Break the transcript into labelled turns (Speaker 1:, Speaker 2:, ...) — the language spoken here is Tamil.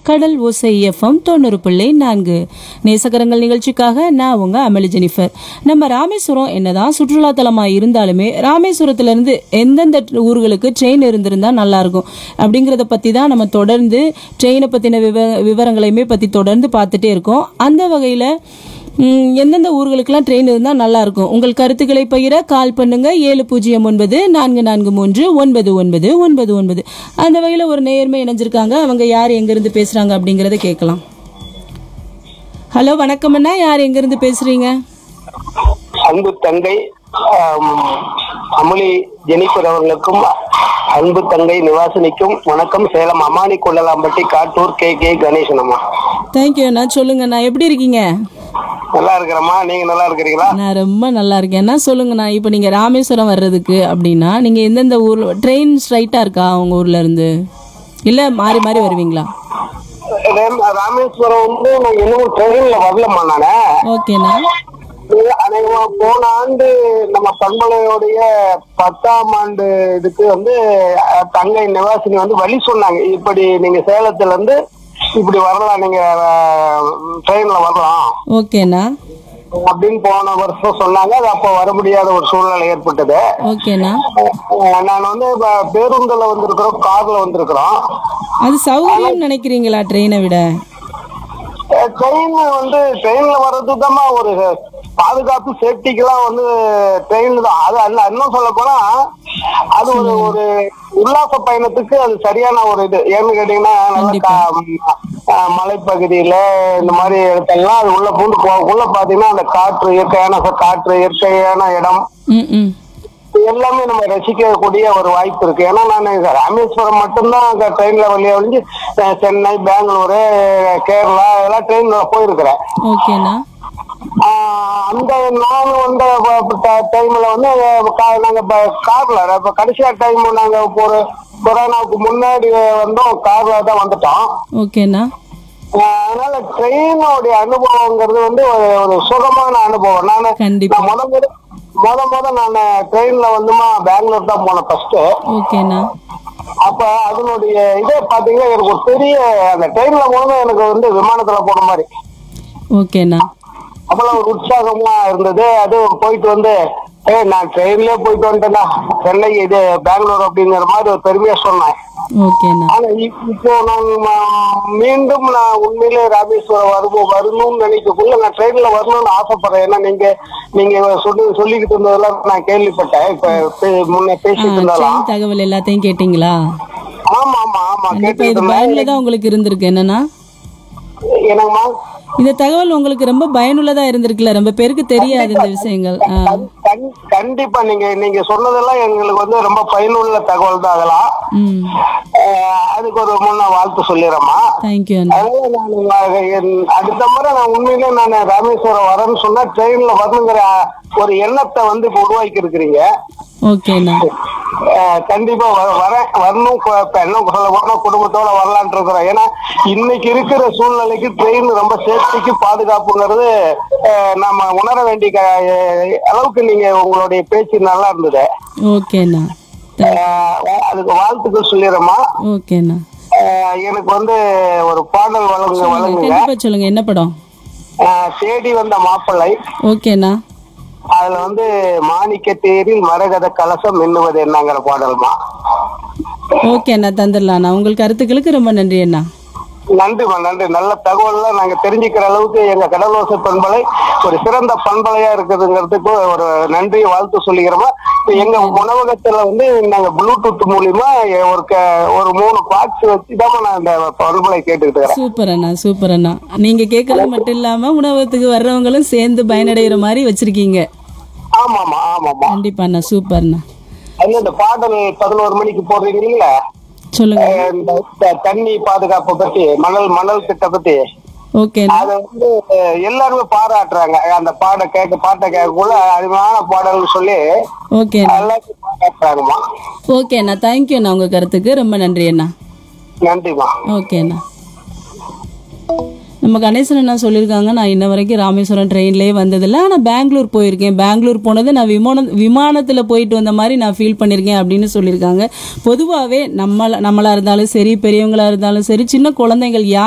Speaker 1: கடல் ஓசை எஃப்எம் தொண்ணூறு புள்ளி நான்கு நேசகரங்கள் நிகழ்ச்சிக்காக நான் உங்க அமளி ஜெனிஃபர் நம்ம ராமேஸ்வரம் என்னதான் சுற்றுலா தலமா இருந்தாலுமே ராமேஸ்வரத்துல இருந்து எந்தெந்த ஊர்களுக்கு ட்ரெயின் இருந்திருந்தா நல்லா இருக்கும் அப்படிங்கறத பத்தி தான் நம்ம தொடர்ந்து ட்ரெயினை பத்தின விவ விவரங்களையுமே பத்தி தொடர்ந்து பார்த்துட்டே இருக்கோம் அந்த வகையில ம், எந்தெந்த ஊர்களுக்கெல்லாம் ட்ரெயின் இருந்தால் நல்லா இருக்கும் உங்கள் கருத்துக்களை பகிர கால் பண்ணுங்க ஏழு பூஜ்ஜியம் ஒன்பது நான்கு நான்கு மூன்று ஒன்பது ஒன்பது ஒன்பது ஒன்பது அந்த வகையில் ஒரு நேர்மை இணைஞ்சிருக்காங்க அவங்க யார் எங்கேருந்து பேசுகிறாங்க அப்படிங்கிறத கேட்கலாம் ஹலோ வணக்கம் அண்ணா யார் எங்கேருந்து பேசுகிறீங்க
Speaker 2: அன்பு தங்கை ஆம், அமளி ஜெனிஃபர் அவர்களுக்கும் அன்பு தங்கை நிவாசினிக்கும் வணக்கம் சேலம் அமானி கொள்ளலாம்பட்டி காட்டூர் கே கே கணேசன் அம்மா
Speaker 1: தேங்க்யூ அண்ணா சொல்லுங்கண்ணா எப்படி இருக்கீங்க
Speaker 2: நல்லா இருக்கிறம்மா நீங்க நல்லா இருக்கிறீங்களா
Speaker 1: நான் ரொம்ப நல்லா இருக்கேன் அண்ணா சொல்லுங்கண்ணா இப்போ நீங்கள் ராமேஸ்வரம் வர்றதுக்கு அப்படின்னா நீங்கள் எந்தெந்த ஊர் ட்ரெயின் ஸ்ட்ரைட்டாக இருக்கா உங்கள் ஊர்ல இருந்து இல்லை மாறி மாறி வருவீங்களா
Speaker 2: ரேம்- ராமேஸ்வரம் வந்து நான் இன்னும் ட்ரெயின்ல வரலம்மா நானு
Speaker 1: ஓகேண்ணா
Speaker 2: இது அநேகமா போன ஆண்டு நம்ம பண்பலையோடைய பத்தாம் ஆண்டு இதுக்கு வந்து அஹ், தங்கை நிவாசினி வந்து வழி சொன்னாங்க இப்படி நீங்க சேலத்துல இருந்து இப்படி வரலாம் நீங்க ட்ரெயின்ல வரலாம்
Speaker 1: ஓகேண்ணா
Speaker 2: அப்படின்னு போன வருஷம் சொன்னாங்க அது அப்போ வர முடியாத ஒரு சூழ்நிலை ஏற்பட்டது
Speaker 1: ஓகேண்ணா
Speaker 2: அஹ் நான் வந்து இப்ப பேருந்துல வந்திருக்கிறோம் கார்ல வந்திருக்கிறோம்
Speaker 1: அது சௌகரியம் நினைக்கிறீங்களா ட்ரெயினை விட
Speaker 2: ட்ரெயின் வந்து ட்ரெயின்ல வர்றதுதாம்மா ஒரு பாதுகாப்பு சேஃப்டிக்கெல்லாம் வந்து ட்ரெயின் தான் அது அல்ல இன்னும் சொல்ல போனா அது ஒரு ஒரு உல்லாச பயணத்துக்கு அது சரியான ஒரு இது ஏன்னு கேட்டீங்கன்னா நல்ல கா- அஹ் மலைப்பகுதியில இந்த மாதிரி இடத்தெல்லாம் அது உள்ள பூந்து போகக்குள்ள பாத்தீங்கன்னா அந்த காற்று இயற்கையான காற்று இயற்கையான இடம்
Speaker 1: ம் ம்
Speaker 2: எல்லாமே நம்ம ரசிக்கக்கூடிய ஒரு வாய்ப்பு இருக்கு ஏன்னா நான் ராமேஸ்வரம் மட்டும்தான் அங்க ட்ரெயின்ல வழியா ஒழிஞ்சு அஹ் சென்னை பெங்களூரு கேரளா இதெல்லாம் ட்ரெயின்ல போயிருக்கிறேன்
Speaker 1: ஓகேண்ணா
Speaker 2: ஆஹ் அந்த நான் வந்த டைம்ல வந்து கா- நாங்க இப்ப கார்ல இப்ப கடைசியா டைம் நாங்க ஒரு கொரோனாவுக்கு முன்னாடி வந்தோம் கார்ல தான் வந்துட்டோம்
Speaker 1: ஓகேண்ணா
Speaker 2: ஆஹ் அதனால ட்ரெயினோடைய அனுபவங்கிறது வந்து ஒரு ஒரு சுகமான அனுபவம் நான்
Speaker 1: கண்டிப்பா
Speaker 2: முத முத முத முத நான் ட்ரெயின்ல வந்துமா பெங்களூர் தான் போனேன் ஃபர்ஸ்ட்
Speaker 1: ஓகேண்ணா
Speaker 2: அப்ப அதனுடைய இதே பாத்தீங்கன்னா எனக்கு ஒரு பெரிய அந்த ட்ரெயின்ல போனது எனக்கு வந்து விமானத்துல போன மாதிரி
Speaker 1: ஓகேண்ணா
Speaker 2: அவ்வளவு ஒரு உற்சாகமா இருந்தது அதுவும் போயிட்டு வந்து ஏய் நான் ட்ரெயின்லயே போயிட்டு வந்துட்டேன்டா சென்னை இது பெங்களூர் அப்படிங்கிற மாதிரி ஒரு பெருமையா சொன்னேன்
Speaker 1: ஓகேண்ணா
Speaker 2: ஆனா இப்- இப்போ நான் ம- மீண்டும் நான் உண்மையிலே ராமேஸ்வரம் வருவோம் வரணும்னு நினைக்கக்குள்ள நான் ட்ரெயின்ல வரணும்னு ஆசைப்படுறேன் ஏன்னா நீங்க நீங்க சொல்லி சொல்லிக்கிட்டு இருந்ததெல்லாம் நான் கேள்விப்பட்டேன் இப்ப பே- முன்ன
Speaker 1: ஆ
Speaker 2: பேசிட்டு இருந்தாலும்
Speaker 1: ட்ரெயின் தகவல் எல்லாத்தையும் கேட்டிங்களா
Speaker 2: ஆமா ஆமா ஆமா
Speaker 1: கண்டிப்பா
Speaker 2: கேட்டுட்டு
Speaker 1: இது
Speaker 2: இருந்தேன்
Speaker 1: பயனுள்ள தான் உங்களுக்கு இருந்திருக்கு என்னன்னா
Speaker 2: என்னங்கம்மா
Speaker 1: இந்த தகவல் உங்களுக்கு ரொம்ப பயனுள்ளதா இருந்திருக்குல்ல ரொம்ப பேருக்கு தெரியாது இந்த விஷயங்கள் ஆ
Speaker 2: கண்- கண்டிப்பா நீங்க நீங்க சொன்னதெல்லாம் எங்களுக்கு வந்து ரொம்ப பயனுள்ள தகவல் தான் அதெல்லாம்
Speaker 1: ம்
Speaker 2: அஹ் அதுக்கு ஒரு முன்ன வாழ்த்து சொல்லிடுறேம்மா
Speaker 1: தேங்க்யூ அண்ணா
Speaker 2: அதனால நான் என் அடுத்த முறை நான் உண்மையிலே நான் ராமேஸ்வரம் வரேன்னு சொன்னா ட்ரெயின்ல வரணுங்கிற ஒரு எண்ணத்தை வந்து இப்ப உருவாக்கி இருக்கிறீங்க
Speaker 1: ஓகேண்ணா
Speaker 2: அஹ் கண்டிப்பா வ- வரேன் வரணும் கு- இப்ப என்ன சொல்ல போனா குடும்பத்தோட வரலான் இருக்கிறோம் ஏன்னா இன்னைக்கு இருக்கிற சூழ்நிலைக்கு ட்ரெயின் ரொம்ப சேஃப்டிக்கு பாதுகாப்புங்கிறது அஹ் நம்ம உணர வேண்டிய க- அஹ் அளவுக்கு நீங்க உங்களுடைய பேச்சு நல்லா இருந்தது
Speaker 1: ஓகேண்ணா
Speaker 2: அஹ் அதுக்கு வாழ்த்துக்கள் சொல்லிடுறேம்மா
Speaker 1: ஓகேண்ணா
Speaker 2: அஹ் எனக்கு வந்து ஒரு பாடல் வழங்க வழங்குங்க
Speaker 1: கண்டிப்பா சொல்லுங்க என்ன படம்
Speaker 2: அஹ் தேடி வந்த மாப்பிள்ளை
Speaker 1: ஓகேண்ணா
Speaker 2: அதுல வந்து மாணிக்க தேரில் மரகத கலசம் எண்ணுவது என்னங்கிற பாடல்மா
Speaker 1: ஓகே அண்ணா தந்துடலாண்ணா உங்கள் கருத்துக்களுக்கு ரொம்ப நன்றி அண்ணா
Speaker 2: நன்றிமா நன்றி நல்ல தகவல்லாம் நாங்க தெரிஞ்சுக்கிற அளவுக்கு எங்க கடலோசை பண்பலை ஒரு சிறந்த பண்பலையா இருக்குதுங்கிறதுக்கு ஒரு நன்றி வாழ்த்து சொல்லிக்கிறோமா இப்ப எங்க உணவகத்துல வந்து நாங்க ப்ளூடூத் மூலியமா ஒரு க- ஒரு மூணு பாக்ஸ் வச்சுதான் நான் இந்த பண்பலை கேட்டுக்கிட்டு இருக்கிறேன்
Speaker 1: சூப்பர் அண்ணா சூப்பர் அண்ணா நீங்க கேட்கறது மட்டும் இல்லாம உணவகத்துக்கு வர்றவங்களும் சேர்ந்து பயனடைகிற மாதிரி வச்சிருக்கீங்க
Speaker 2: ஆமாமா ஆமாமா
Speaker 1: கண்டிப்பா அண்ணா சூப்பர் அண்ணா
Speaker 2: அது இந்த பாடல் பதினோரு மணிக்கு போடுறீங்க இல்லைங்களா
Speaker 1: சொல்லுங்க
Speaker 2: அஹ் இந்த த- தண்ணி பாதுகாப்பை பத்தி மணல் மணல் திட்ட பத்தி
Speaker 1: ஓகே
Speaker 2: அதை வந்து அஹ், எல்லாருமே பாராட்டுறாங்க அந்த பாட கேட்க பாட்டை கேட்கக்குள்ள அருமையான பாடல்னு சொல்லி
Speaker 1: ஓகே
Speaker 2: எல்லாத்தையும் பாராட்டுறாங்கம்மா
Speaker 1: ஓகே அண்ணா தேங்க்யூ அண்ணா உங்க கருத்துக்கு ரொம்ப நன்றி அண்ணா
Speaker 2: நன்றிம்மா
Speaker 1: ஓகே அண்ணா நம்ம கணேசன் அண்ணா சொல்லியிருக்காங்க நான் இன்ன வரைக்கும் ராமேஸ்வரம் ட்ரெயின்லேயே வந்ததில்லை ஆனால் பெங்களூர் போயிருக்கேன் பெங்களூர் போனது நான் விமானம் விமானத்தில் போயிட்டு வந்த மாதிரி நான் ஃபீல் பண்ணியிருக்கேன் அப்படின்னு சொல்லியிருக்காங்க பொதுவாகவே நம்மள நம்மளாக இருந்தாலும் சரி பெரியவங்களா இருந்தாலும் சரி சின்ன குழந்தைகள் யார்